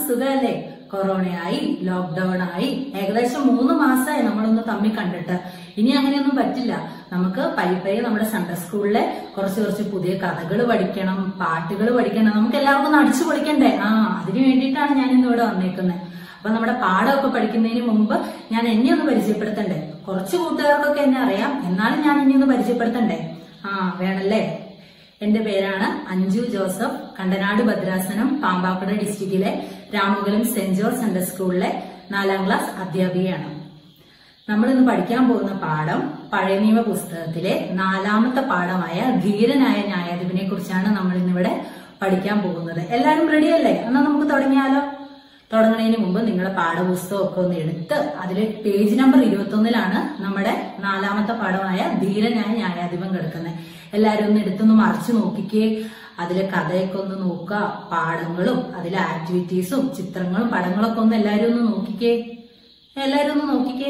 സുഖമല്ലേ കൊറോണയായി ലോക്ക്ഡൌൺ ആയി ഏകദേശം മൂന്ന് മാസമായി നമ്മളൊന്ന് തമ്മിൽ കണ്ടിട്ട് ഇനി അങ്ങനെയൊന്നും പറ്റില്ല നമുക്ക് പയ്യെ നമ്മുടെ സൺഡേ സ്കൂളിലെ കുറച്ച് കുറച്ച് പുതിയ കഥകൾ പഠിക്കണം പാട്ടുകൾ പഠിക്കണം നമുക്ക് എല്ലാവർക്കും ഒന്ന് അടിച്ചു പൊളിക്കണ്ടേ ആ അതിനു വേണ്ടിയിട്ടാണ് ഞാൻ ഇന്ന് ഇവിടെ വന്നേക്കുന്നത് അപ്പൊ നമ്മുടെ പാഠമൊക്കെ പഠിക്കുന്നതിന് മുമ്പ് ഞാൻ എന്നെ ഒന്ന് പരിചയപ്പെടുത്തണ്ടേ കുറച്ച് കൂട്ടുകാർക്കൊക്കെ എന്നെ അറിയാം എന്നാലും ഞാൻ ഇനി ഒന്ന് പരിചയപ്പെടുത്തണ്ടേ ആ വേണല്ലേ എന്റെ പേരാണ് അഞ്ജു ജോസഫ് കണ്ടനാട് ഭദ്രാസനം പാമ്പാക്കട ഡിസ്ട്രിക്റ്റിലെ രാമകുലം സെന്റ് ജോർജ് സെന്റർ സ്കൂളിലെ നാലാം ക്ലാസ് അധ്യാപികയാണ് നമ്മൾ ഇന്ന് പഠിക്കാൻ പോകുന്ന പാഠം പഴയ നിയമ പുസ്തകത്തിലെ നാലാമത്തെ പാഠമായ ധീരനായ ന്യായാധിപനെ കുറിച്ചാണ് നമ്മൾ ഇന്നിവിടെ പഠിക്കാൻ പോകുന്നത് എല്ലാവരും റെഡിയല്ലേ എന്നാ നമുക്ക് തുടങ്ങിയാലോ തുടങ്ങുന്നതിന് മുമ്പ് നിങ്ങളുടെ പാഠപുസ്തകം ഒക്കെ ഒന്ന് എടുത്ത് അതിൽ പേജ് നമ്പർ ഇരുപത്തി ഒന്നിലാണ് നമ്മുടെ നാലാമത്തെ പാഠമായ ധീരനായ ന്യായാധിപൻ കിടക്കുന്നത് എല്ലാവരും ഒന്ന് എടുത്തൊന്ന് മറിച്ചു നോക്കിക്കേ അതിലെ കഥയൊക്കെ ഒന്ന് നോക്കുക പാഠങ്ങളും അതിലെ ആക്ടിവിറ്റീസും ചിത്രങ്ങളും പടങ്ങളൊക്കെ ഒന്ന് എല്ലാവരും ഒന്ന് നോക്കിക്കേ എല്ലാവരും ഒന്ന് നോക്കിക്കേ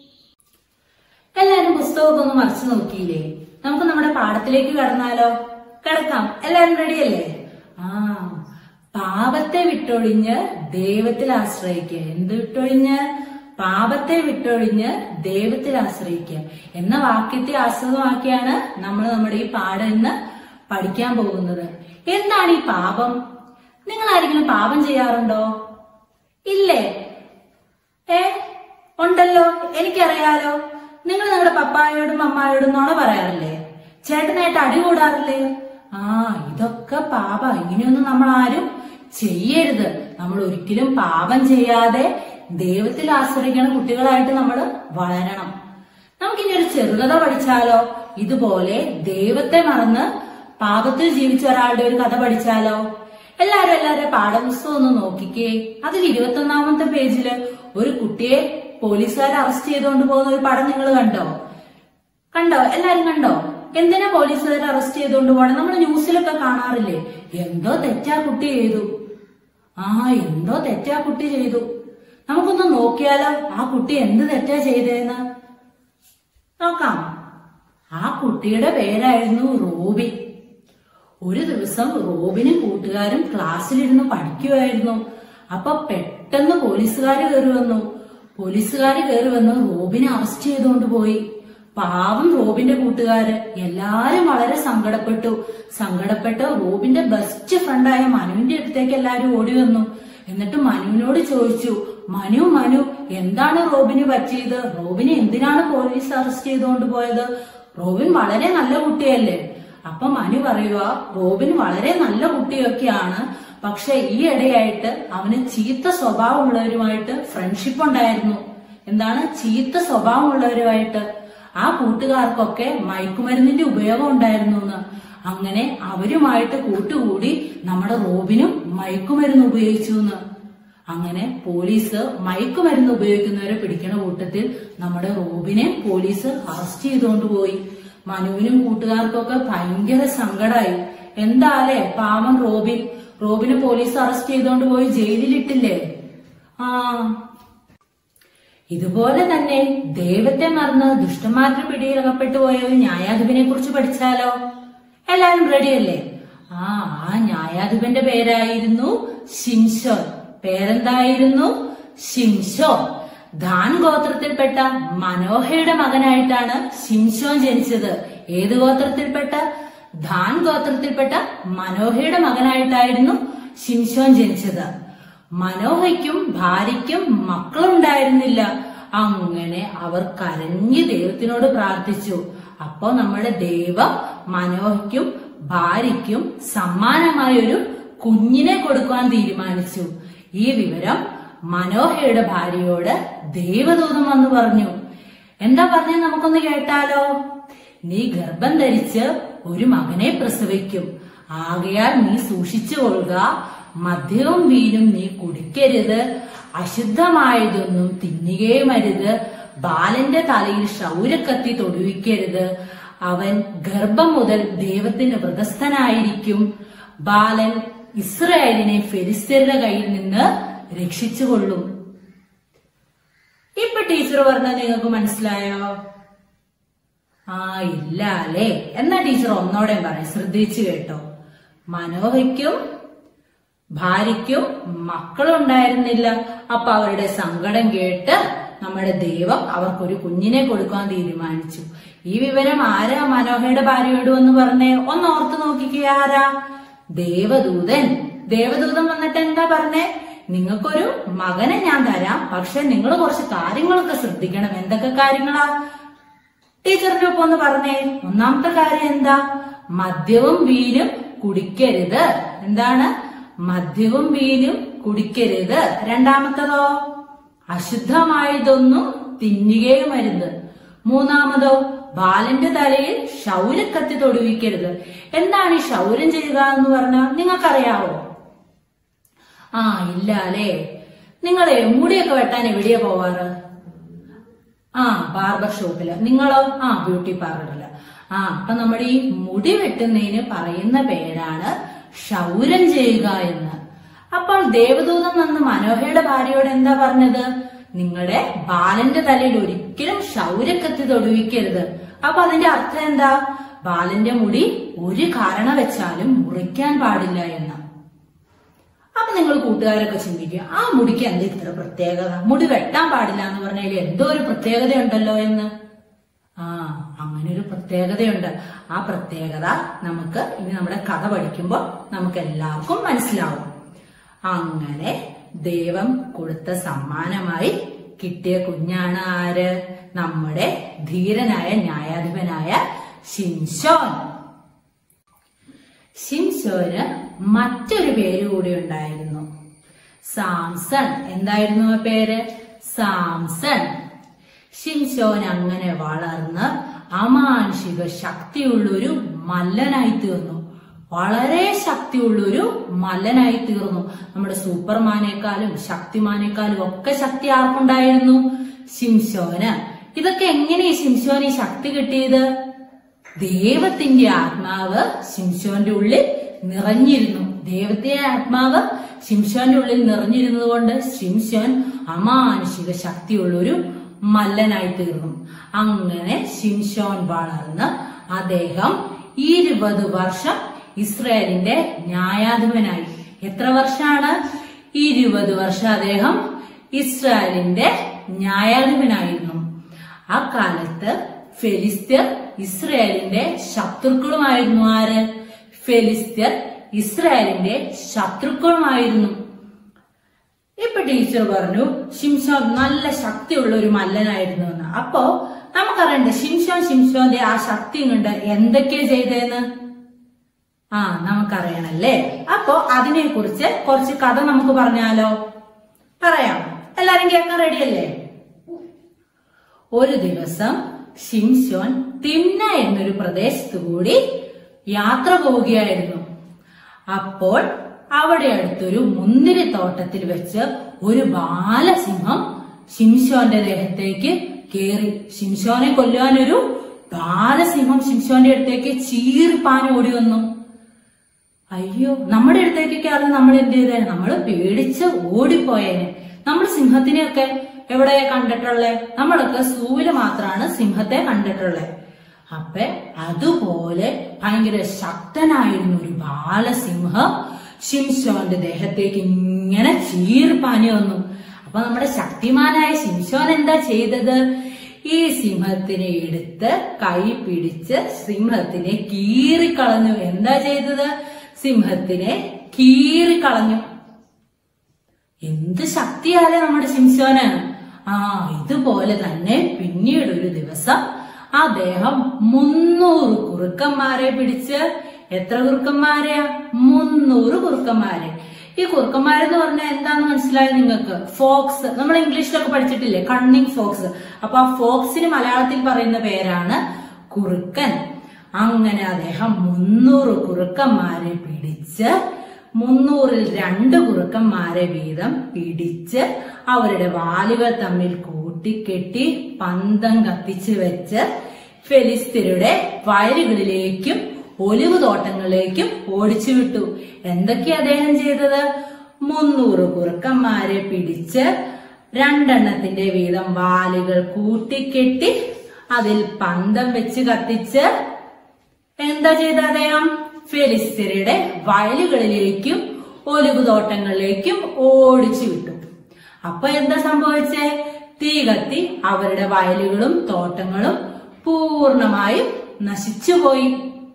എല്ലാവരും പുസ്തകമൊക്കെ ഒന്ന് മറിച്ചു നോക്കിയില്ലേ നമുക്ക് നമ്മുടെ പാഠത്തിലേക്ക് കടന്നാലോ കിടക്കാം എല്ലാവരും റെഡിയല്ലേ ആ പാപത്തെ വിട്ടൊഴിഞ്ഞ് ദൈവത്തിൽ ആശ്രയിക്കുക എന്ത് വിട്ടൊഴിഞ്ഞ് പാപത്തെ വിട്ടൊഴിഞ്ഞ് ദൈവത്തിൽ ആശ്രയിക്കുക എന്ന വാക്യത്തെ ആസ്പദമാക്കിയാണ് നമ്മൾ നമ്മുടെ ഈ പാഠം ഇന്ന് പഠിക്കാൻ പോകുന്നത് എന്താണ് ഈ പാപം നിങ്ങൾ ആരെങ്കിലും പാപം ചെയ്യാറുണ്ടോ ഇല്ലേ ഏ ഉണ്ടല്ലോ എനിക്കറിയാലോ നിങ്ങൾ നിങ്ങളുടെ പപ്പായോടും അമ്മായോടും നുണ പറയാറില്ലേ ചേട്ടനായിട്ട് അടി കൂടാറില്ലേ ആ ഇതൊക്കെ പാപ ഇങ്ങനെയൊന്നും നമ്മൾ ആരും ചെയ്യരുത് നമ്മൾ ഒരിക്കലും പാപം ചെയ്യാതെ ദൈവത്തിൽ ആശ്രയിക്കുന്ന കുട്ടികളായിട്ട് നമ്മൾ വളരണം നമുക്കിനി ഒരു ചെറുകഥ പഠിച്ചാലോ ഇതുപോലെ ദൈവത്തെ മറന്ന് പാപത്തിൽ ജീവിച്ച ഒരാളുടെ ഒരു കഥ പഠിച്ചാലോ എല്ലാരും എല്ലാവരും പാഠപുസ്തകം ഒന്ന് നോക്കിക്കേ അതിൽ ഇരുപത്തൊന്നാമത്തെ പേജില് ഒരു കുട്ടിയെ പോലീസുകാർ അറസ്റ്റ് ചെയ്തുകൊണ്ട് പോകുന്ന ഒരു പടം നിങ്ങൾ കണ്ടോ കണ്ടോ എല്ലാരും കണ്ടോ എന്തിനാ പോലീസുകാർ അറസ്റ്റ് ചെയ്തുകൊണ്ട് പോകണം നമ്മൾ ന്യൂസിലൊക്കെ കാണാറില്ലേ എന്തോ തെറ്റാ കുട്ടി ചെയ്തു ആ എന്തോ തെറ്റാ കുട്ടി ചെയ്തു നമുക്കൊന്ന് നോക്കിയാലോ ആ കുട്ടി എന്ത് തെറ്റാ ചെയ്തേന്ന് നോക്കാം ആ കുട്ടിയുടെ പേരായിരുന്നു റോബിൻ ഒരു ദിവസം റോബിനും കൂട്ടുകാരും ക്ലാസ്സിലിരുന്ന് പഠിക്കുമായിരുന്നു അപ്പൊ പെട്ടെന്ന് പോലീസുകാർ കയറി വന്നു പോലീസുകാർ കയറി വന്ന് റോബിനെ അറസ്റ്റ് ചെയ്തുകൊണ്ട് പോയി പാവം റോബിന്റെ കൂട്ടുകാര് എല്ലാരും വളരെ സങ്കടപ്പെട്ടു സങ്കടപ്പെട്ട് റോബിന്റെ ബെസ്റ്റ് ഫ്രണ്ടായ മനുവിന്റെ അടുത്തേക്ക് എല്ലാരും ഓടി വന്നു എന്നിട്ട് മനുവിനോട് ചോദിച്ചു മനു മനു എന്താണ് റോബിന് പറ്റിയത് റോബിനെ എന്തിനാണ് പോലീസ് അറസ്റ്റ് ചെയ്തുകൊണ്ട് പോയത് റോബിൻ വളരെ നല്ല കുട്ടിയല്ലേ അപ്പൊ മനു പറയുക റോബിൻ വളരെ നല്ല കുട്ടിയൊക്കെയാണ് പക്ഷെ ഈ ഇടയായിട്ട് അവന് ചീത്ത സ്വഭാവമുള്ളവരുമായിട്ട് ഫ്രണ്ട്ഷിപ്പ് ഉണ്ടായിരുന്നു എന്താണ് ചീത്ത സ്വഭാവമുള്ളവരുമായിട്ട് ആ കൂട്ടുകാർക്കൊക്കെ മയക്കുമരുന്നിന്റെ ഉപയോഗം ഉണ്ടായിരുന്നു എന്ന് അങ്ങനെ അവരുമായിട്ട് കൂട്ടുകൂടി നമ്മുടെ റോബിനും മയക്കുമരുന്ന് ഉപയോഗിച്ചു എന്ന് അങ്ങനെ പോലീസ് മയക്കുമരുന്ന് ഉപയോഗിക്കുന്നവരെ പിടിക്കണ കൂട്ടത്തിൽ നമ്മുടെ റോബിനെ പോലീസ് അറസ്റ്റ് ചെയ്തുകൊണ്ട് പോയി മനുവിനും കൂട്ടുകാർക്കൊക്കെ ഭയങ്കര സങ്കടായി എന്താലേ പാവം റോബിൻ റോബിനെ പോലീസ് അറസ്റ്റ് ചെയ്തുകൊണ്ട് പോയി ജയിലിലിട്ടില്ലേ ആ ഇതുപോലെ തന്നെ ദൈവത്തെ മറന്ന് ദുഷ്ടന്മാരുടെ പിടിയിൽ അകപ്പെട്ടു പോയ ഒരു ന്യായാധിപനെ കുറിച്ച് പഠിച്ചാലോ എല്ലാവരും റെഡിയല്ലേ ആ ആ ന്യായാധിപന്റെ പേരായിരുന്നു ശിംശോൻ പേരെന്തായിരുന്നു ശിംശോൻ ധാൻ ഗോത്രത്തിൽപ്പെട്ട മനോഹയുടെ മകനായിട്ടാണ് ശിംശോൻ ജനിച്ചത് ഏത് ഗോത്രത്തിൽപ്പെട്ട ധാൻ ഗോത്രത്തിൽപ്പെട്ട മനോഹയുടെ മകനായിട്ടായിരുന്നു ശിംശോൻ ജനിച്ചത് മനോഹയ്ക്കും ഭാര്യയ്ക്കും മക്കളുണ്ടായിരുന്നില്ല അങ്ങനെ അവർ കരഞ്ഞ് ദൈവത്തിനോട് പ്രാർത്ഥിച്ചു അപ്പോ നമ്മുടെ ദൈവം മനോഹയ്ക്കും ഭാര്യയ്ക്കും സമ്മാനമായ ഒരു കുഞ്ഞിനെ കൊടുക്കാൻ തീരുമാനിച്ചു ഈ വിവരം മനോഹയുടെ ഭാര്യയോട് ദൈവദൂതം വന്നു പറഞ്ഞു എന്താ പറഞ്ഞ നമുക്കൊന്ന് കേട്ടാലോ നീ ഗർഭം ധരിച്ച് ഒരു മകനെ പ്രസവിക്കും ആകയാൽ നീ സൂക്ഷിച്ചു കൊള്ളുക മദ്യവും വീനും നീ കുടിക്കരുത് അശുദ്ധമായതൊന്നും തിന്നുകയും അരുത് ബാലന്റെ തലയിൽ ക്ഷൗരക്കത്തി തൊടുവിക്കരുത് അവൻ ഗർഭം മുതൽ ദൈവത്തിന് വ്രതസ്ഥനായിരിക്കും ബാലൻ ഇസ്രായേലിനെ ഫെരിസ്തരുടെ കയ്യിൽ നിന്ന് രക്ഷിച്ചുകൊള്ളും ഇപ്പൊ ടീച്ചർ പറഞ്ഞത് നിങ്ങൾക്ക് മനസ്സിലായോ ആ ഇല്ല അല്ലേ എന്നാ ടീച്ചർ ഒന്നോടെ പറയാം ശ്രദ്ധിച്ചു കേട്ടോ മനോഹയ്ക്കും ഭാര്യയ്ക്കും മക്കളുണ്ടായിരുന്നില്ല അപ്പൊ അവരുടെ സങ്കടം കേട്ട് നമ്മുടെ ദൈവം അവർക്കൊരു കുഞ്ഞിനെ കൊടുക്കാൻ തീരുമാനിച്ചു ഈ വിവരം ആരാ മനോഹയുടെ ഭാര്യയോട് എന്ന് പറഞ്ഞേ ഒന്ന് ഓർത്ത് നോക്കിക്കുക ആരാ ദേവദൂതൻ ദേവദൂതൻ വന്നിട്ട് എന്താ പറഞ്ഞേ നിങ്ങൾക്കൊരു മകനെ ഞാൻ തരാം പക്ഷെ നിങ്ങൾ കുറച്ച് കാര്യങ്ങളൊക്കെ ശ്രദ്ധിക്കണം എന്തൊക്കെ കാര്യങ്ങളാ ടീച്ചറിന്റെ ഒപ്പം ഒന്ന് പറഞ്ഞേ ഒന്നാമത്തെ കാര്യം എന്താ മദ്യവും വീനും കുടിക്കരുത് എന്താണ് മദ്യവും വീനും കുടിക്കരുത് രണ്ടാമത്തതോ അശുദ്ധമായതൊന്നും തിന്നുകയും അരുത് മൂന്നാമതോ ബാലന്റെ തലയിൽ ക്ഷൗരക്കത്തി തൊടുവിക്കരുത് എന്താണ് ഈ ക്ഷൗരം ചെയ്യുക എന്ന് പറഞ്ഞാൽ നിങ്ങൾക്കറിയാവോ ആ ഇല്ല അല്ലേ നിങ്ങളെ മുടിയൊക്കെ വെട്ടാൻ എവിടെയാ പോവാറ് ആ ബാർബർ ഷോപ്പില് നിങ്ങളോ ആ ബ്യൂട്ടി പാർലറില് ആ അപ്പൊ നമ്മുടെ ഈ മുടി വെട്ടുന്നതിന് പറയുന്ന പേരാണ് ക്ഷൗരം ചെയ്യുക എന്ന് അപ്പോൾ ദേവദൂതൻ വന്ന് മനോഹയുടെ ഭാര്യയോട് എന്താ പറഞ്ഞത് നിങ്ങളുടെ ബാലന്റെ തലയിൽ ഒരിക്കലും ക്ഷൗരക്കത്തി തൊടുവിക്കരുത് അപ്പൊ അതിന്റെ അർത്ഥം എന്താ ബാലന്റെ മുടി ഒരു കാരണം വെച്ചാലും മുറിക്കാൻ പാടില്ല എന്ന് അപ്പൊ നിങ്ങൾ കൂട്ടുകാരൊക്കെ ചിന്തിക്കുക ആ മുടിക്ക് എന്താ ഇത്ര പ്രത്യേകത മുടി വെട്ടാൻ പാടില്ല എന്ന് പറഞ്ഞാൽ എന്തോ ഒരു പ്രത്യേകതയുണ്ടല്ലോ എന്ന് ആ അങ്ങനെ ഒരു പ്രത്യേകതയുണ്ട് ആ പ്രത്യേകത നമുക്ക് ഇനി നമ്മുടെ കഥ പഠിക്കുമ്പോൾ നമുക്ക് എല്ലാവർക്കും മനസ്സിലാവും അങ്ങനെ ദൈവം കൊടുത്ത സമ്മാനമായി കിട്ടിയ കുഞ്ഞാണ് ആര് നമ്മുടെ ധീരനായ ന്യായാധിപനായ ശിംശോൻ ശിംശോന് മറ്റൊരു പേര് കൂടി ഉണ്ടായിരുന്നു സാംസൺ എന്തായിരുന്നു ആ പേര് സാംസൺ ശിംശോൻ അങ്ങനെ വളർന്ന് അമാനുഷിക ശക്തിയുള്ളൊരു മല്ലനായി തീർന്നു വളരെ ശക്തിയുള്ളൊരു മല്ലനായി തീർന്നു നമ്മുടെ സൂപ്പർമാനേക്കാളും ശക്തിമാനേക്കാളും ഒക്കെ ശക്തി ആർക്കുണ്ടായിരുന്നു ശിംശോന് ഇതൊക്കെ എങ്ങനെ ഈ ശിംശോന് ഈ ശക്തി കിട്ടിയത് ദൈവത്തിന്റെ ആത്മാവ് ശിംശോന്റെ ഉള്ളിൽ നിറഞ്ഞിരുന്നു ദൈവത്തിന്റെ ആത്മാവ് ശിംശോന്റെ ഉള്ളിൽ നിറഞ്ഞിരുന്നത് കൊണ്ട് ശിംശോൻ അമാനുഷിക ശക്തിയുള്ള ഒരു മല്ലനായി തീർന്നു അങ്ങനെ ശിംശോൻ വളർന്ന് അദ്ദേഹം ഇരുപത് വർഷം ഇസ്രായേലിന്റെ ന്യായാധിപനായി എത്ര വർഷമാണ് ഇരുപത് വർഷം അദ്ദേഹം ഇസ്രായേലിന്റെ ന്യായാധിപനായിരുന്നു ആ കാലത്ത് ഫെലിസ്ത്യർ ഇസ്രായേലിന്റെ ശത്രുക്കളുമായിരുന്നു ആര് ഫെലിസ്ത്യർ ഇസ്രായേലിന്റെ ശത്രുക്കളുമായിരുന്നു ഇപ്പൊ ടീച്ചർ പറഞ്ഞു ഷിംഷോൻ നല്ല ശക്തിയുള്ള ഒരു മല്ലനായിരുന്നു എന്ന് അപ്പോ നമുക്കറിയണ്ട ഷിംഷോൻ ഷിംഷോന്റെ ആ ശക്തി കൊണ്ട് എന്തൊക്കെയാ ചെയ്തതെന്ന് ആ നമുക്കറിയണല്ലേ അപ്പോ അതിനെ കുറിച്ച് കുറച്ച് കഥ നമുക്ക് പറഞ്ഞാലോ പറയാം എല്ലാരും കേൾക്കാൻ റെഡിയല്ലേ ഒരു ദിവസം ഷിംഷോൻ തിന്ന എന്നൊരു പ്രദേശത്തു കൂടി യാത്ര പോവുകയായിരുന്നു അപ്പോൾ അവിടെ അടുത്തൊരു മുന്തിരിത്തോട്ടത്തിൽ വെച്ച് ഒരു ബാലസിംഹം ശിംശോന്റെ ദേഹത്തേക്ക് കേറി ശിംശോനെ കൊല്ലുവാൻ ഒരു ബാലസിംഹം ശിംശോന്റെ അടുത്തേക്ക് ചീറിപ്പാൻ ഓടി വന്നു അയ്യോ നമ്മുടെ അടുത്തേക്കൊക്കെ അത് നമ്മൾ എന്ത് ചെയ്തേ നമ്മൾ പേടിച്ച് ഓടിപ്പോയേനെ നമ്മൾ സിംഹത്തിനെയൊക്കെ എവിടെ കണ്ടിട്ടുള്ളേ നമ്മളൊക്കെ സൂവില് മാത്രമാണ് സിംഹത്തെ കണ്ടിട്ടുള്ളേ അപ്പൊ അതുപോലെ ഭയങ്കര ശക്തനായിരുന്നു ഒരു ബാലസിംഹം ശിംശോന്റെ ദേഹത്തേക്ക് ഇങ്ങനെ ചീർപ്പാനി വന്നു അപ്പൊ നമ്മുടെ ശക്തിമാനായ ശിംശോൻ എന്താ ചെയ്തത് ഈ സിംഹത്തിനെ എടുത്ത് കൈ പിടിച്ച് സിംഹത്തിനെ കീറിക്കളഞ്ഞു എന്താ ചെയ്തത് സിംഹത്തിനെ കീറിക്കളഞ്ഞു എന്ത് ശക്തിയാലേ നമ്മുടെ ശിംശോന് ആ ഇതുപോലെ തന്നെ പിന്നീട് ഒരു ദിവസം അദ്ദേഹം മുന്നൂറ് കുറുക്കന്മാരെ പിടിച്ച് എത്ര കുറുക്കന്മാരെയാ മുന്നൂറ് കുറുക്കന്മാരെ ഈ കുറുക്കന്മാരെന്ന് പറഞ്ഞാൽ എന്താന്ന് മനസ്സിലായി നിങ്ങൾക്ക് ഫോക്സ് നമ്മൾ ഇംഗ്ലീഷിലൊക്കെ പഠിച്ചിട്ടില്ലേ കണ്ണിങ് ഫോക്സ് അപ്പൊ ആ ഫോക്സിന് മലയാളത്തിൽ പറയുന്ന പേരാണ് കുറുക്കൻ അങ്ങനെ അദ്ദേഹം മുന്നൂറ് കുറുക്കന്മാരെ പിടിച്ച് മുന്നൂറിൽ രണ്ട് കുറുക്കന്മാരെ വീതം പിടിച്ച് അവരുടെ വാലുകൾ തമ്മിൽ കൂട്ടിക്കെട്ടി പന്തം കത്തിച്ച് വെച്ച് ഫെലിസ്തീനയുടെ വയലുകളിലേക്കും ഒലിവ് തോട്ടങ്ങളിലേക്കും ഓടിച്ചു വിട്ടു എന്തൊക്കെയാ അദ്ദേഹം ചെയ്തത് മുന്നൂറ് കുറുക്കന്മാരെ പിടിച്ച് രണ്ടെണ്ണത്തിന്റെ വീതം വാലുകൾ കൂട്ടിക്കെട്ടി അതിൽ പന്തം വെച്ച് കത്തിച്ച് എന്താ ചെയ്ത അദ്ദേഹം ഫെലിസ്തീനയുടെ വയലുകളിലേക്കും ഒലിവ് തോട്ടങ്ങളിലേക്കും ഓടിച്ചു വിട്ടു അപ്പൊ എന്താ സംഭവിച്ചേ തീ കത്തി അവരുടെ വയലുകളും തോട്ടങ്ങളും പൂർണ്ണമായും നശിച്ചുപോയി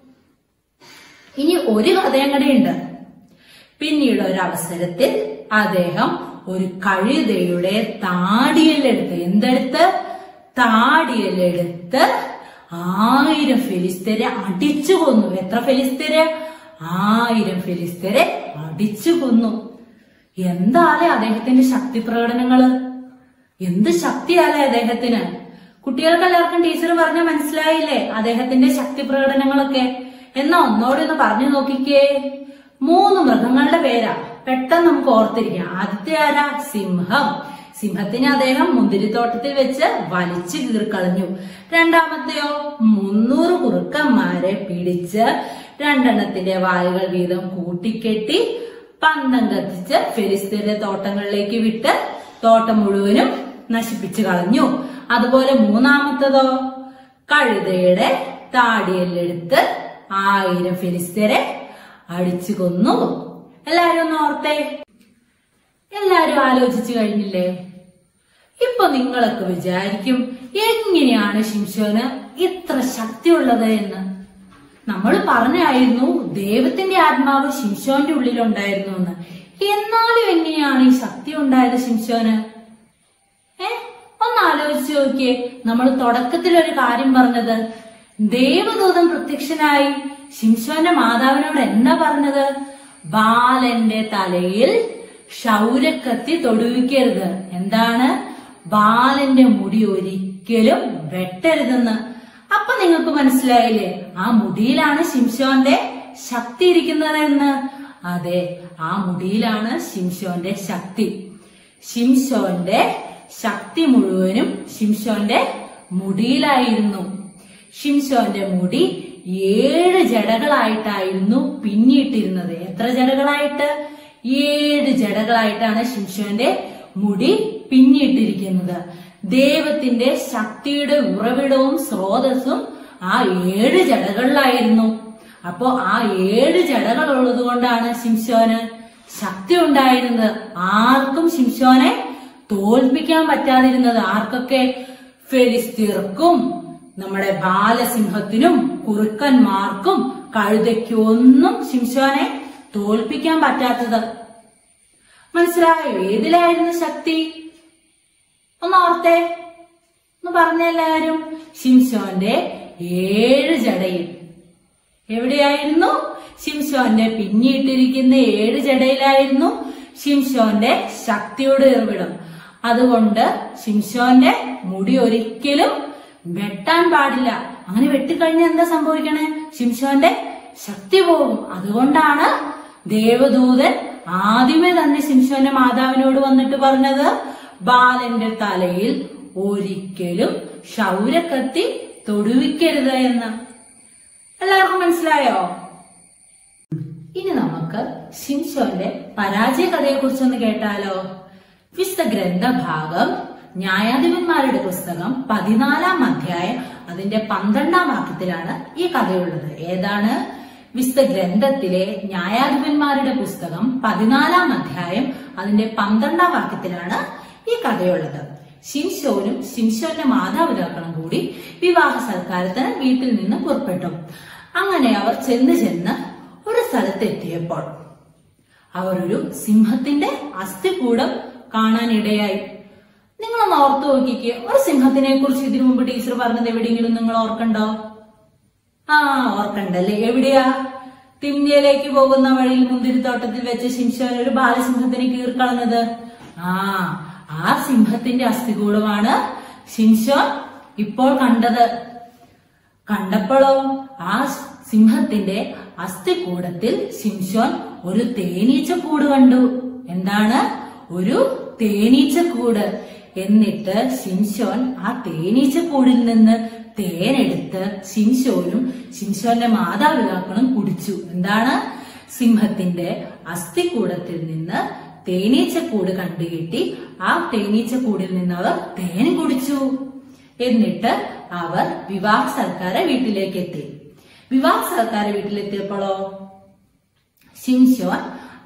ഇനി ഒരു കഥയും കൂടെയുണ്ട് പിന്നീട് ഒരു അവസരത്തിൽ അദ്ദേഹം ഒരു കഴുതയുടെ താടിയലെടുത്ത് എന്തെടുത്ത് താടിയലെടുത്ത് ആയിരം ഫിലിസ്തരെ അടിച്ചു കൊന്നു എത്ര ഫിലിസ്തരെ ആയിരം ഫിലിസ്തരെ അടിച്ചു കൊന്നു എന്താലേ അദ്ദേഹത്തിന്റെ ശക്തി പ്രകടനങ്ങള് എന്ത് ശക്തിയാലേ അദ്ദേഹത്തിന് കുട്ടികൾക്ക് എല്ലാവർക്കും ടീച്ചർ പറഞ്ഞ മനസ്സിലായില്ലേ അദ്ദേഹത്തിന്റെ ശക്തി പ്രകടനങ്ങളൊക്കെ എന്നാ ഒന്നോടെ ഒന്ന് പറഞ്ഞു നോക്കിക്കേ മൂന്ന് മൃഗങ്ങളുടെ പേരാ പെട്ടെന്ന് നമുക്ക് ഓർത്തിരിക്കാം ആദ്യത്തെ ആരാ സിംഹം സിംഹത്തിനെ അദ്ദേഹം മുന്തിരിത്തോട്ടത്തിൽ വെച്ച് വലിച്ചു കീറിക്കളഞ്ഞു രണ്ടാമത്തെയോ മുന്നൂറ് കുറുക്കന്മാരെ പിടിച്ച് രണ്ടെണ്ണത്തിന്റെ വായുകൾ വീതം കൂട്ടിക്കെട്ടി പന്തം കത്തിച്ച് ഫെലിസ്തീന്റെ തോട്ടങ്ങളിലേക്ക് വിട്ട് തോട്ടം മുഴുവനും നശിപ്പിച്ചു കളഞ്ഞു അതുപോലെ മൂന്നാമത്തതോ കഴുതയുടെ താടിയെല്ലെടുത്ത് ആയിരം ഫിലിസ്തീനെ അടിച്ചു കൊന്നു എല്ലാരും ഒന്ന് ഓർത്തേ എല്ലാരും ആലോചിച്ചു കഴിഞ്ഞില്ലേ ഇപ്പൊ നിങ്ങളൊക്കെ വിചാരിക്കും എങ്ങനെയാണ് ശിംശോന് ഇത്ര ശക്തിയുള്ളത് എന്ന് നമ്മൾ പറഞ്ഞായിരുന്നു ദൈവത്തിന്റെ ആത്മാവ് ശിംശോന്റെ ഉള്ളിലുണ്ടായിരുന്നു എന്ന് എന്നാലും എങ്ങനെയാണ് ഈ ശക്തി ഉണ്ടായത് ശിംശോന് ഏ ഒന്ന് ആലോചിച്ച് നോക്കിയേ നമ്മൾ തുടക്കത്തിൽ ഒരു കാര്യം പറഞ്ഞത് ദേവദൂതൻ പ്രത്യക്ഷനായി ശിംശോന്റെ മാതാവിനോട് എന്താ പറഞ്ഞത് ബാലന്റെ തലയിൽ ക്ഷൗരക്കത്തി തൊടുവിക്കരുത് എന്താണ് ബാലന്റെ മുടി ഒരിക്കലും വെട്ടരുതെന്ന് അപ്പൊ നിങ്ങൾക്ക് മനസ്സിലായില്ലേ ആ മുടിയിലാണ് ശിംശോന്റെ ശക്തി ഇരിക്കുന്നത് എന്ന് അതെ ആ മുടിയിലാണ് ശിംശോന്റെ ശക്തി ശിംശോന്റെ ശക്തി മുഴുവനും ശിംശോന്റെ മുടിയിലായിരുന്നു ഷിംശോന്റെ മുടി ഏഴ് ജടകളായിട്ടായിരുന്നു പിന്നിയിട്ടിരുന്നത് എത്ര ജടകളായിട്ട് ഏഴ് ജടകളായിട്ടാണ് ഷിംശോന്റെ മുടി പിന്നിയിട്ടിരിക്കുന്നത് ദൈവത്തിന്റെ ശക്തിയുടെ ഉറവിടവും സ്രോതസ്സും ആ ഏഴ് ജടകളിലായിരുന്നു അപ്പോ ആ ഏഴ് ജടകൾ ഉള്ളത് കൊണ്ടാണ് ശിംശോന് ശക്തി ഉണ്ടായിരുന്നത് ആർക്കും ശിംശോനെ തോൽപ്പിക്കാൻ പറ്റാതിരുന്നത് ആർക്കൊക്കെ ഫെലിസ്തീർക്കും നമ്മുടെ ബാലസിംഹത്തിനും കുറുക്കന്മാർക്കും കഴുതയ്ക്കും ഒന്നും ശിംശോനെ തോൽപ്പിക്കാൻ പറ്റാത്തത് മനസ്സിലായോ ഏതിലായിരുന്നു ശക്തി ഒന്ന് ഓർത്തേ ഒന്ന് പറഞ്ഞെല്ലാരും ശിംശോന്റെ ഏഴ് ജടയിൽ എവിടെയായിരുന്നു ശിംശോന്റെ പിന്നിയിട്ടിരിക്കുന്ന ഏഴ് ജടയിലായിരുന്നു ശിംശോന്റെ ശക്തിയുടെ ഉറവിടം അതുകൊണ്ട് ശിംശോന്റെ മുടി ഒരിക്കലും വെട്ടാൻ പാടില്ല അങ്ങനെ വെട്ടിക്കഴിഞ്ഞാൽ എന്താ സംഭവിക്കണേ ശിംശോന്റെ ശക്തി പോകും അതുകൊണ്ടാണ് ദേവദൂതൻ ആദ്യമേ തന്നെ ശിംശോന്റെ മാതാവിനോട് വന്നിട്ട് പറഞ്ഞത് ബാലന്റെ തലയിൽ ഒരിക്കലും ക്ഷൗരക്കത്തി തൊടുവിക്കരുത് എന്ന് എല്ലാവർക്കും മനസ്സിലായോ ഇനി നമുക്ക് ശിംശോന്റെ പരാജയ കഥയെ കുറിച്ചൊന്ന് കേട്ടാലോ വിശുദ്ധ ഗ്രന്ഥഭാഗം ന്യായാധിപന്മാരുടെ പുസ്തകം പതിനാലാം അധ്യായം അതിന്റെ പന്ത്രണ്ടാം വാക്യത്തിലാണ് ഈ കഥയുള്ളത് ഏതാണ് വിശുദ്ധ ഗ്രന്ഥത്തിലെ ന്യായാധിപന്മാരുടെ പുസ്തകം പതിനാലാം അധ്യായം അതിന്റെ പന്ത്രണ്ടാം വാക്യത്തിലാണ് ഈ കഥയുള്ളത് ശിംശോനും ശിംശോന്റെ മാതാപിതാക്കളും കൂടി വിവാഹ സൽക്കാരത്തിന് വീട്ടിൽ നിന്ന് പുറപ്പെട്ടു അങ്ങനെ അവർ ചെന്ന് ചെന്ന് ഒരു സ്ഥലത്തെത്തിയപ്പോൾ അവർ ഒരു സിംഹത്തിന്റെ അസ്ഥികൂടം കാണാനിടയായി നിങ്ങളൊന്ന് ഓർത്തു നോക്കിക്കേ ഒരു സിംഹത്തിനെ കുറിച്ച് ഇതിനു മുമ്പ് ടീച്ചർ പറഞ്ഞത് എവിടെയെങ്കിലും നിങ്ങൾ ഓർക്കണ്ടോ ആ ഓർക്കണ്ടല്ലേ എവിടെയാ തിമ്യയിലേക്ക് പോകുന്ന വഴിയിൽ മുന്തിരിത്തോട്ടത്തിൽ വെച്ച് ശിംശോൻ ഒരു ബാലസിംഹത്തിനെ കീർക്കളഞ്ഞത് ആ ആ സിംഹത്തിന്റെ അസ്ഥികൂടമാണ് ശിംശോൻ ഇപ്പോൾ കണ്ടത് കണ്ടപ്പോഴോ ആ സിംഹത്തിന്റെ അസ്ഥികൂടത്തിൽ ശിംശോൻ ഒരു തേനീച്ചക്കൂട് കണ്ടു എന്താണ് ഒരു തേനീച്ചക്കൂട് എന്നിട്ട് ശിംശോൻ ആ തേനീച്ചക്കൂടിൽ നിന്ന് തേനെടുത്ത് ശിംശോനും ശിംശോന്റെ മാതാപിതാക്കളും കുടിച്ചു എന്താണ് സിംഹത്തിന്റെ അസ്ഥികൂടത്തിൽ നിന്ന് തേനീച്ചക്കൂട് കണ്ടുകിട്ടി ആ തേനീച്ചക്കൂടിൽ നിന്ന് അവർ തേൻ കുടിച്ചു എന്നിട്ട് അവർ വിവാഹ സൽക്കാര വീട്ടിലേക്ക് എത്തി വിവാഹ സൽക്കാര വീട്ടിലെത്തിയപ്പോഴോ ശിംശോൻ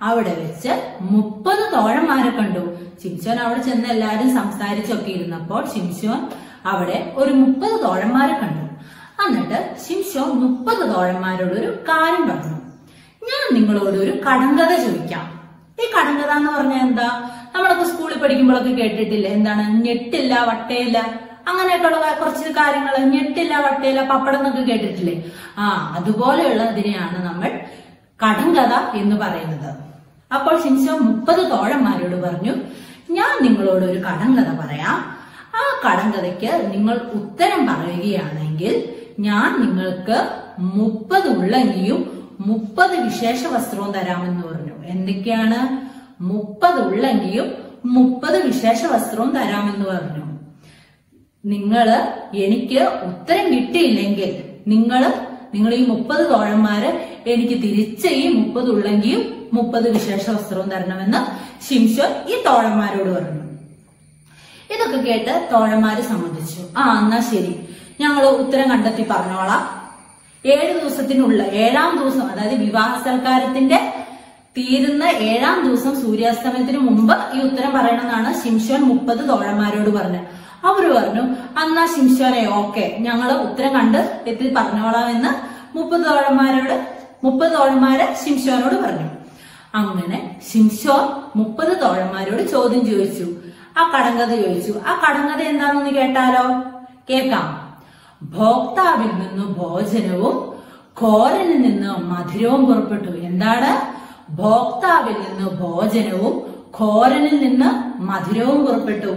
അവിടെ വെച്ച് മുപ്പത് തോഴന്മാരെ കണ്ടു ശിംശോൻ അവിടെ ചെന്ന് എല്ലാവരും സംസാരിച്ചൊക്കെ ഇരുന്നപ്പോൾ ശിംശോൻ അവിടെ ഒരു മുപ്പത് തോഴന്മാരെ കണ്ടു എന്നിട്ട് ശിംശോൻ മുപ്പത് തോഴന്മാരോട് ഒരു കാര്യം പറഞ്ഞു ഞാൻ നിങ്ങളോട് ഒരു കടങ്കഥ ചോദിക്കാം ഈ കടങ്കഥ എന്ന് പറഞ്ഞാൽ എന്താ നമ്മളൊക്കെ സ്കൂളിൽ പഠിക്കുമ്പോഴൊക്കെ കേട്ടിട്ടില്ലേ എന്താണ് ഞെട്ടില്ല വട്ടയില്ല അങ്ങനെയൊക്കെയുള്ള കുറച്ച് കാര്യങ്ങൾ ഞെട്ടില്ല വട്ടയില്ല പപ്പടം എന്നൊക്കെ കേട്ടിട്ടില്ലേ ആ അതുപോലെയുള്ള ഇതിനെയാണ് നമ്മൾ കടങ്കഥ എന്ന് പറയുന്നത് അപ്പോൾ ശിംശോ മുപ്പത് തോഴന്മാരോട് പറഞ്ഞു ഞാൻ നിങ്ങളോട് ഒരു കടങ്കഥ പറയാം ആ കടങ്കഥയ്ക്ക് നിങ്ങൾ ഉത്തരം പറയുകയാണെങ്കിൽ ഞാൻ നിങ്ങൾക്ക് മുപ്പത് ഉള്ളങ്കിയും മുപ്പത് വിശേഷ വസ്ത്രവും തരാമെന്ന് പറഞ്ഞു എന്തൊക്കെയാണ് മുപ്പത് ഉള്ളങ്കിയും മുപ്പത് വിശേഷ വസ്ത്രവും തരാമെന്ന് പറഞ്ഞു നിങ്ങള് എനിക്ക് ഉത്തരം കിട്ടിയില്ലെങ്കിൽ നിങ്ങള് നിങ്ങൾ ഈ മുപ്പത് തോഴന്മാര് എനിക്ക് തിരിച്ച് ഈ മുപ്പത് ഉള്ളങ്കിയും മുപ്പത് വിശേഷ വസ്ത്രവും തരണമെന്ന് ശിംശോൻ ഈ തോഴന്മാരോട് പറഞ്ഞു ഇതൊക്കെ കേട്ട് തോഴന്മാര് സമ്മതിച്ചു ആ എന്നാ ശരി ഞങ്ങൾ ഉത്തരം കണ്ടെത്തി പറഞ്ഞോളാം ഏഴ് ദിവസത്തിനുള്ള ഏഴാം ദിവസം അതായത് വിവാഹ സൽക്കാരത്തിന്റെ തീരുന്ന ഏഴാം ദിവസം സൂര്യാസ്തമയത്തിന് മുമ്പ് ഈ ഉത്തരം പറയണമെന്നാണ് ശിംശോൻ മുപ്പത് തോഴന്മാരോട് പറഞ്ഞത് അവര് പറഞ്ഞു അന്നാ ശിംശോനെ ഓക്കെ ഞങ്ങള് ഉത്തരം കണ്ട് എത്തി പറഞ്ഞോളാം എന്ന് മുപ്പത് തോഴന്മാരോട് മുപ്പത് തോഴന്മാര് ശിംശോനോട് പറഞ്ഞു അങ്ങനെ ശിംശോൻ മുപ്പത് തോഴന്മാരോട് ചോദ്യം ചോദിച്ചു ആ കടങ്കഥ ചോദിച്ചു ആ കടങ്കഥ എന്താണെന്ന് കേട്ടാലോ കേൾക്കാം ഭോക്താവിൽ നിന്ന് ഭോജനവും ഘോരനിൽ നിന്ന് മധുരവും പുറപ്പെട്ടു എന്താണ് ഭോക്താവിൽ നിന്ന് ഭോജനവും ഘോരനിൽ നിന്ന് മധുരവും പുറപ്പെട്ടു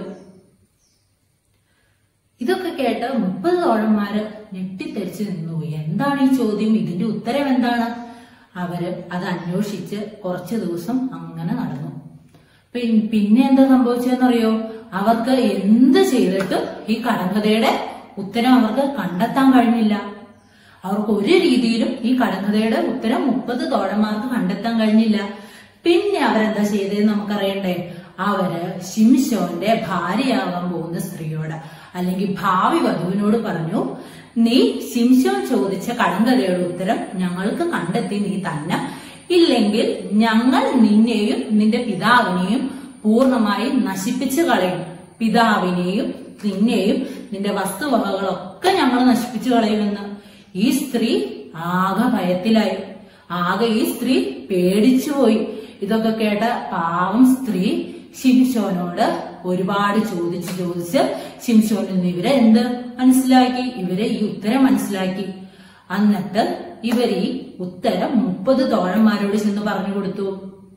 ഇതൊക്കെ കേട്ട് മുപ്പത് തോഴന്മാര് ഞെട്ടിത്തെറിച്ച് നിന്നു എന്താണ് ഈ ചോദ്യം ഇതിന്റെ ഉത്തരം എന്താണ് അവര് അത് അന്വേഷിച്ച് കുറച്ചു ദിവസം അങ്ങനെ നടന്നു പിൻ- പിന്നെ എന്താ സംഭവിച്ചതെന്നറിയോ അവർക്ക് എന്ത് ചെയ്തിട്ട് ഈ കടങ്കഥയുടെ ഉത്തരം അവർക്ക് കണ്ടെത്താൻ കഴിഞ്ഞില്ല അവർക്ക് ഒരു രീതിയിലും ഈ കടങ്കഥയുടെ ഉത്തരം മുപ്പത് തോഴന്മാർക്ക് കണ്ടെത്താൻ കഴിഞ്ഞില്ല പിന്നെ അവരെന്താ ചെയ്തതെന്ന് നമുക്കറിയണ്ടേ അവര് ശിംശോന്റെ ഭാര്യയാവാൻ പോകുന്ന സ്ത്രീയോട് അല്ലെങ്കിൽ ഭാവി വധുവിനോട് പറഞ്ഞു നീ ശിംശോൻ ചോദിച്ച കടങ്കഥയുടെ ഉത്തരം ഞങ്ങൾക്ക് കണ്ടെത്തി നീ തന്നെ ഇല്ലെങ്കിൽ ഞങ്ങൾ നിന്നെയും നിന്റെ പിതാവിനെയും പൂർണ്ണമായി നശിപ്പിച്ചു കളയും പിതാവിനെയും നിന്നെയും നിന്റെ വസ്തുവകകളൊക്കെ ഞങ്ങൾ നശിപ്പിച്ചു കളയുമെന്ന് ഈ സ്ത്രീ ആകെ ഭയത്തിലായി ആകെ ഈ സ്ത്രീ പേടിച്ചുപോയി ഇതൊക്കെ കേട്ട പാവം സ്ത്രീ ശിംശോനോട് ഒരുപാട് ചോദിച്ച് ചോദിച്ച് ശിംശോനിൽ നിന്ന് ഇവരെ എന്ത് മനസ്സിലാക്കി ഇവരെ ഈ ഉത്തരം മനസ്സിലാക്കി എന്നിട്ട് ഇവർ ഈ ഉത്തരം മുപ്പത് തോഴന്മാരോട് ചെന്ന് പറഞ്ഞു കൊടുത്തു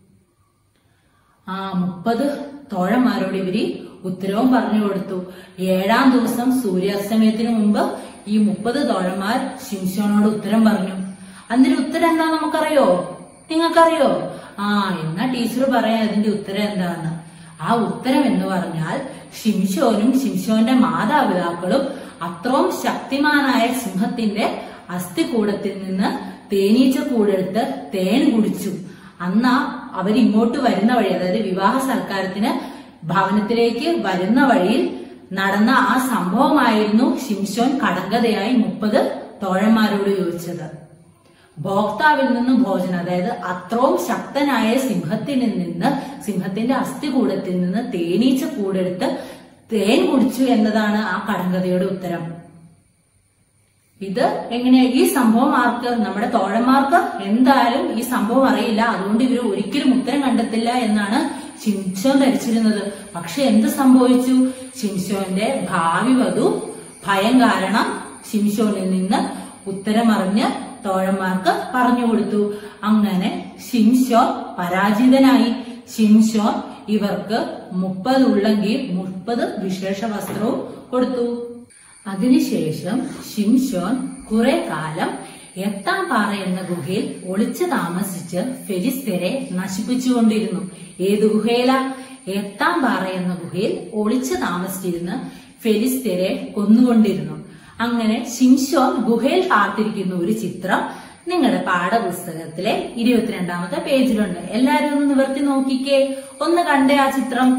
ആ മുപ്പത് തോഴന്മാരോട് ഇവര് ഉത്തരവും പറഞ്ഞു കൊടുത്തു ഏഴാം ദിവസം സൂര്യാസ്തമയത്തിന് മുമ്പ് ഈ മുപ്പത് തോഴന്മാർ ശിംശോനോട് ഉത്തരം പറഞ്ഞു അതിന്റെ ഉത്തരം എന്താ നമുക്കറിയോ നിങ്ങൾക്കറിയോ ആ എന്നാ ടീച്ചർ പറയാൻ അതിന്റെ ഉത്തരം എന്താന്ന് ആ ഉത്തരം എന്ന് പറഞ്ഞാൽ ശിംശോനും ശിംശോന്റെ മാതാപിതാക്കളും അത്രയും ശക്തിമാനായ സിംഹത്തിന്റെ അസ്ഥികൂടത്തിൽ നിന്ന് തേനീച്ച കൂടെടുത്ത് തേൻ കുടിച്ചു അന്ന് അവരിങ്ങോട്ട് വരുന്ന വഴി അതായത് വിവാഹ സൽക്കാരത്തിന് ഭവനത്തിലേക്ക് വരുന്ന വഴിയിൽ നടന്ന ആ സംഭവമായിരുന്നു ശിംശോൻ കടങ്കഥയായി മുപ്പത് തോഴന്മാരോട് ചോദിച്ചത് ഭോക്താവിൽ നിന്നും ഭോജനം അതായത് അത്രയും ശക്തനായ സിംഹത്തിൽ നിന്ന് സിംഹത്തിന്റെ അസ്ഥികൂടത്തിൽ നിന്ന് തേനീച്ച കൂടെടുത്ത് തേൻ കുടിച്ചു എന്നതാണ് ആ കടങ്കഥയുടെ ഉത്തരം ഇത് എങ്ങനെയാ ഈ സംഭവം ആർക്ക് നമ്മുടെ തോഴന്മാർക്ക് എന്തായാലും ഈ സംഭവം അറിയില്ല അതുകൊണ്ട് ഇവർ ഒരിക്കലും ഉത്തരം കണ്ടെത്തില്ല എന്നാണ് ശിംശോൻ ധരിച്ചിരുന്നത് പക്ഷെ എന്ത് സംഭവിച്ചു ശിംശോന്റെ ഭാവി വധു ഭയം കാരണം ശിംശോനിൽ നിന്ന് ഉത്തരമറിഞ്ഞ് തോഴന്മാർക്ക് പറഞ്ഞു കൊടുത്തു അങ്ങനെ ശിംശോൻ പരാജിതനായി ശിംശോൻ ഇവർക്ക് മുപ്പത് ഉള്ളെങ്കിൽ മുപ്പത് വിശേഷ വസ്ത്രവും കൊടുത്തു അതിനുശേഷം ഷിംഷോൻ കുറെ കാലം എട്ടാം പാറ എന്ന ഗുഹയിൽ ഒളിച്ചു താമസിച്ച് ഫെലിസ്തരെ നശിപ്പിച്ചുകൊണ്ടിരുന്നു ഏത് ഗുഹയില എട്ടാം പാറ എന്ന ഗുഹയിൽ ഒളിച്ചു താമസിച്ചിരുന്ന് ഫെലിസ്തരെ കൊന്നുകൊണ്ടിരുന്നു അങ്ങനെ ഷിംഷോൻ ഗുഹയിൽ കാത്തിരിക്കുന്ന ഒരു ചിത്രം നിങ്ങളുടെ പാഠപുസ്തകത്തിലെ ഇരുപത്തിരണ്ടാമത്തെ പേജിലുണ്ട് എല്ലാരും ഒന്ന് നിവർത്തി നോക്കിക്കേ ഒന്ന് കണ്ടേ ആ ചിത്രം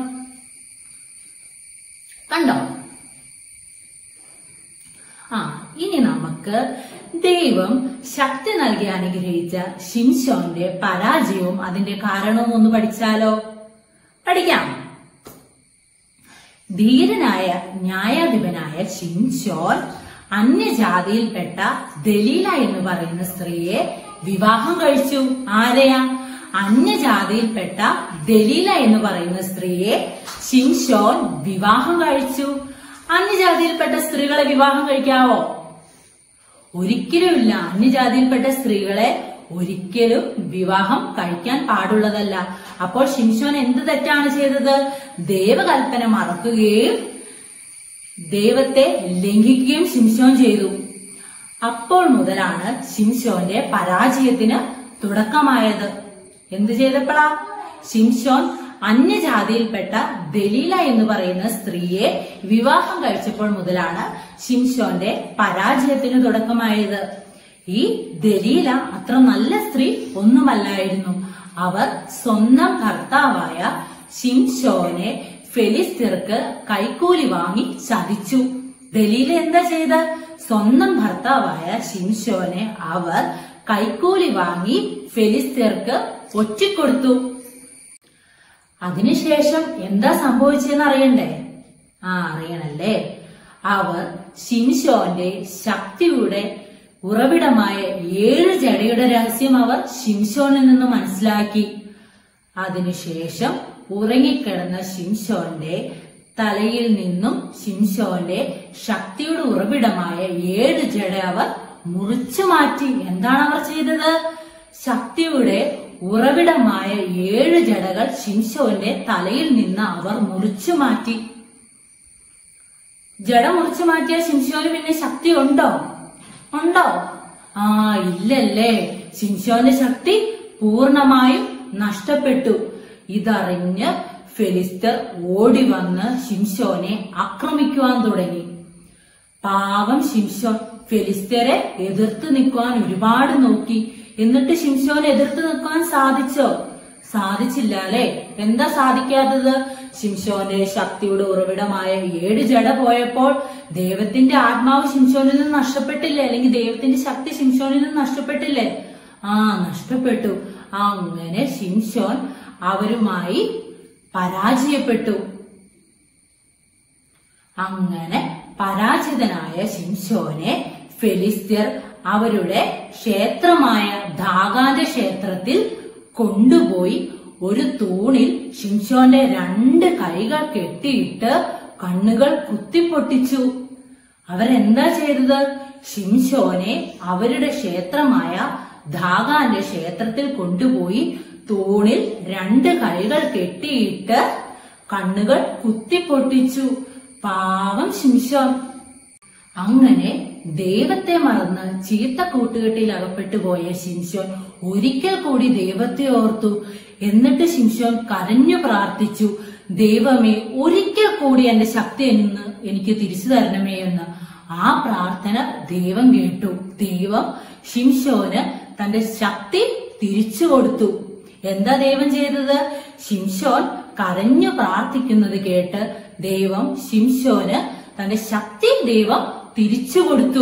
കണ്ടോ ആ ഇനി നമുക്ക് ദൈവം ശക്തി നൽകി അനുഗ്രഹിച്ച ഷിംഷോന്റെ പരാജയവും അതിന്റെ കാരണവും ഒന്ന് പഠിച്ചാലോ പഠിക്കാം ധീരനായ ന്യായാധിപനായ ഷിംഷോൻ അന്യജാതിയിൽപ്പെട്ട ദലീല എന്ന് പറയുന്ന സ്ത്രീയെ വിവാഹം കഴിച്ചു ആരെയാ അന്യജാതിയിൽപ്പെട്ട ദലീല എന്ന് പറയുന്ന സ്ത്രീയെ ഷിംഷോൻ വിവാഹം കഴിച്ചു അന്യജാതിയിൽപ്പെട്ട സ്ത്രീകളെ വിവാഹം കഴിക്കാവോ ഒരിക്കലുമില്ല അന്യജാതിയിൽപ്പെട്ട സ്ത്രീകളെ ഒരിക്കലും വിവാഹം കഴിക്കാൻ പാടുള്ളതല്ല അപ്പോൾ ശിംശോൻ എന്ത് തെറ്റാണ് ചെയ്തത് ദൈവകൽപ്പന മറക്കുകയും ദൈവത്തെ ലംഘിക്കുകയും ശിംശോൻ ചെയ്തു അപ്പോൾ മുതലാണ് ശിംശോന്റെ പരാജയത്തിന് തുടക്കമായത് എന്ത് ചെയ്തപ്പോഴാ ശിംശോൻ അന്യജാതിയിൽപ്പെട്ട ദലീല എന്ന് പറയുന്ന സ്ത്രീയെ വിവാഹം കഴിച്ചപ്പോൾ മുതലാണ് ശിംശോന്റെ പരാജയത്തിന് തുടക്കമായത് ഈ ദലീല അത്ര നല്ല സ്ത്രീ ഒന്നുമല്ലായിരുന്നു അവർ സ്വന്തം ഭർത്താവായ ശിംശോനെ ഫെലിസ്തീർക്ക് കൈക്കൂലി വാങ്ങി ചതിച്ചു ദലീല എന്താ ചെയ്ത സ്വന്തം ഭർത്താവായ ശിംശോനെ അവർ കൈക്കൂലി വാങ്ങി ഫെലിസ്തീർക്ക് ഒറ്റിക്കൊടുത്തു അതിനുശേഷം എന്താ സംഭവിച്ചതെന്ന് അറിയണ്ടേ ആ അറിയണല്ലേ അവർ ശിംശോന്റെ ശക്തിയുടെ ഉറവിടമായ ഏഴ് ജടയുടെ രഹസ്യം അവർ ശിംശോനിൽ നിന്ന് മനസ്സിലാക്കി അതിനുശേഷം ഉറങ്ങിക്കിടന്ന ശിംശോന്റെ തലയിൽ നിന്നും ശിംശോന്റെ ശക്തിയുടെ ഉറവിടമായ ഏഴ് ജട അവർ മുറിച്ചു മാറ്റി എന്താണ് അവർ ചെയ്തത് ശക്തിയുടെ ഉറവിടമായ ഏഴ് ജടകൾ ശിംശോന്റെ തലയിൽ നിന്ന് അവർ മുറിച്ചു മാറ്റി ജട മുറിച്ചു മാറ്റിയ ശിംശോന് പിന്നെ ശക്തി ഉണ്ടോ ഉണ്ടോ ആ ഇല്ലല്ലേ ശിംശോന്റെ ശക്തി പൂർണമായും നഷ്ടപ്പെട്ടു ഇതറിഞ്ഞ് ഫെലിസ്തർ ഓടി വന്ന് ശിംശോനെ ആക്രമിക്കുവാൻ തുടങ്ങി പാവം ശിംശോൻ ഫെലിസ്തരെ എതിർത്ത് നിൽക്കുവാൻ ഒരുപാട് നോക്കി എന്നിട്ട് ശിംശോൻ എതിർത്ത് നിൽക്കാൻ സാധിച്ചോ സാധിച്ചില്ല അല്ലെ എന്താ സാധിക്കാത്തത് ശിംശോന്റെ ശക്തിയുടെ ഉറവിടമായ ഏഴ് ജട പോയപ്പോൾ ദൈവത്തിന്റെ ആത്മാവ് ശിംശോനിൽ നിന്ന് നഷ്ടപ്പെട്ടില്ലേ അല്ലെങ്കിൽ ദൈവത്തിന്റെ ശക്തി ശിംശോനിൽ നിന്ന് നഷ്ടപ്പെട്ടില്ലേ ആ നഷ്ടപ്പെട്ടു അങ്ങനെ ശിംശോൻ അവരുമായി പരാജയപ്പെട്ടു അങ്ങനെ പരാജിതനായ ശിംശോനെ ഫെലിസ്ത്യർ അവരുടെ ക്ഷേത്രമായ ധാകാന്റെ ക്ഷേത്രത്തിൽ കൊണ്ടുപോയി ഒരു തൂണിൽ ശിംശോന്റെ രണ്ട് കൈകൾ കെട്ടിയിട്ട് കണ്ണുകൾ കുത്തിപ്പൊട്ടിച്ചു അവരെന്താ ചെയ്തത് ശിംശോനെ അവരുടെ ക്ഷേത്രമായ ധാകാന്റെ ക്ഷേത്രത്തിൽ കൊണ്ടുപോയി തൂണിൽ രണ്ട് കൈകൾ കെട്ടിയിട്ട് കണ്ണുകൾ കുത്തിപ്പൊട്ടിച്ചു പാവം ശിംശോൻ അങ്ങനെ ദൈവത്തെ മറന്ന് ചീത്ത കൂട്ടുകെട്ടിൽ അകപ്പെട്ടു പോയ ശിംശോൻ ഒരിക്കൽ കൂടി ദൈവത്തെ ഓർത്തു എന്നിട്ട് ശിംശോൻ കരഞ്ഞു പ്രാർത്ഥിച്ചു ദൈവമേ ഒരിക്കൽ കൂടി എന്റെ ശക്തി എന്ന് എനിക്ക് തിരിച്ചു തരണമേ എന്ന് ആ പ്രാർത്ഥന ദൈവം കേട്ടു ദൈവം ശിംശോന് തന്റെ ശക്തി തിരിച്ചു കൊടുത്തു എന്താ ദൈവം ചെയ്തത് ശിംശോൻ കരഞ്ഞു പ്രാർത്ഥിക്കുന്നത് കേട്ട് ദൈവം ശിംശോന് തന്റെ ശക്തി ദൈവം തിരിച്ചു കൊടുത്തു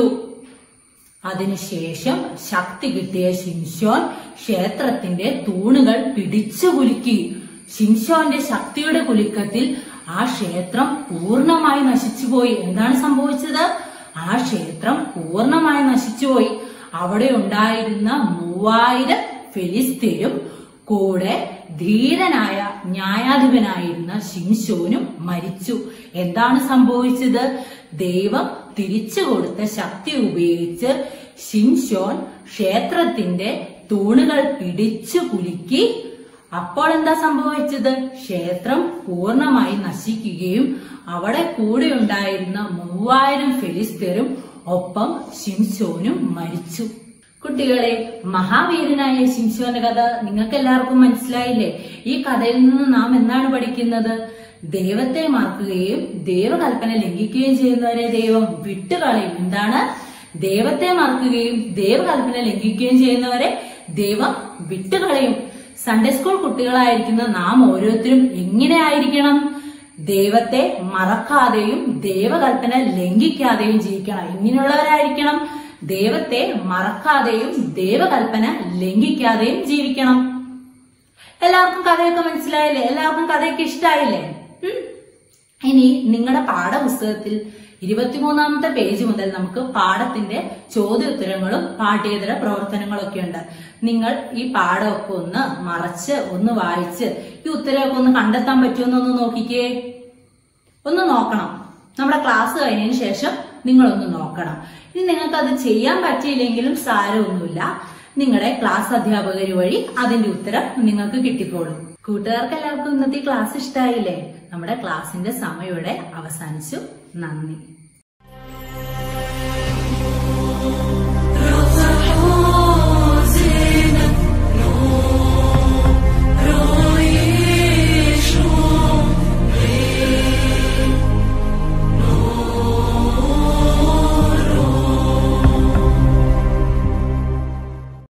അതിനുശേഷം ശക്തി കിട്ടിയ ശിംശോൻ ക്ഷേത്രത്തിന്റെ തൂണുകൾ പിടിച്ചു കുലുക്കി ശിംശോന്റെ ശക്തിയുടെ കുലുക്കത്തിൽ ആ ക്ഷേത്രം പൂർണ്ണമായി നശിച്ചുപോയി എന്താണ് സംഭവിച്ചത് ആ ക്ഷേത്രം പൂർണ്ണമായി നശിച്ചുപോയി അവിടെ ഉണ്ടായിരുന്ന മൂവായിരം ഫിലിസ്തീനും കൂടെ ധീരനായ ന്യായാധിപനായിരുന്ന ശിംശോനും മരിച്ചു എന്താണ് സംഭവിച്ചത് ദൈവം തിരിച്ചു കൊടുത്ത ശക്തി ഉപയോഗിച്ച് ശിംശോൻ ക്ഷേത്രത്തിന്റെ തൂണുകൾ പിടിച്ചു കുലുക്കി അപ്പോൾ എന്താ സംഭവിച്ചത് ക്ഷേത്രം പൂർണ്ണമായി നശിക്കുകയും അവിടെ കൂടെ ഉണ്ടായിരുന്ന മൂവായിരം ഫിലിസ്തീനും ഒപ്പം ശിംശോനും മരിച്ചു കുട്ടികളെ മഹാവീരനായ ശിംശോന്റെ കഥ നിങ്ങൾക്ക് എല്ലാവർക്കും മനസ്സിലായില്ലേ ഈ കഥയിൽ നിന്ന് നാം എന്താണ് പഠിക്കുന്നത് ദൈവത്തെ മറക്കുകയും ദൈവകൽപ്പന ലംഘിക്കുകയും ചെയ്യുന്നവരെ ദൈവം വിട്ടുകളയും എന്താണ് ദൈവത്തെ മറക്കുകയും ദൈവകൽപ്പന ലംഘിക്കുകയും ചെയ്യുന്നവരെ ദൈവം വിട്ടുകളയും സൺഡേ സ്കൂൾ കുട്ടികളായിരിക്കുന്ന നാം ഓരോരുത്തരും എങ്ങനെ ആയിരിക്കണം ദൈവത്തെ മറക്കാതെയും ദൈവകൽപ്പന ലംഘിക്കാതെയും ജീവിക്കണം ഇങ്ങനെയുള്ളവരായിരിക്കണം ദൈവത്തെ മറക്കാതെയും ദൈവകൽപ്പന ലംഘിക്കാതെയും ജീവിക്കണം എല്ലാവർക്കും കഥയൊക്കെ മനസ്സിലായില്ലേ എല്ലാവർക്കും കഥയൊക്കെ ഇഷ്ടായില്ലേ ഉം? ഇനി നിങ്ങളുടെ പാഠപുസ്തകത്തിൽ ഇരുപത്തിമൂന്നാമത്തെ പേജ് മുതൽ നമുക്ക് പാഠത്തിന്റെ ചോദ്യോത്തരങ്ങളും പാഠ്യേതര പ്രവർത്തനങ്ങളൊക്കെ ഉണ്ട് നിങ്ങൾ ഈ പാഠമൊക്കെ ഒന്ന് മറച്ച് ഒന്ന് വായിച്ച് ഈ ഉത്തരവൊക്കെ ഒന്ന് കണ്ടെത്താൻ പറ്റുമെന്നൊന്ന് നോക്കിക്കേ ഒന്ന് നോക്കണം നമ്മുടെ ക്ലാസ് കഴിഞ്ഞതിന് ശേഷം നിങ്ങളൊന്ന് നോക്കണം ഇനി നിങ്ങൾക്ക് അത് ചെയ്യാൻ പറ്റിയില്ലെങ്കിലും സാരമൊന്നുമില്ല നിങ്ങളുടെ ക്ലാസ് അധ്യാപകർ വഴി അതിന്റെ ഉത്തരം നിങ്ങൾക്ക് കിട്ടിക്കോളും കൂട്ടുകാർക്ക് എല്ലാവർക്കും ഇന്നത്തെ ഈ ക്ലാസ് ഇഷ്ടമായില്ലേ നമ്മുടെ ക്ലാസിന്റെ സമയം ഇവിടെ അവസാനിച്ചു നന്ദി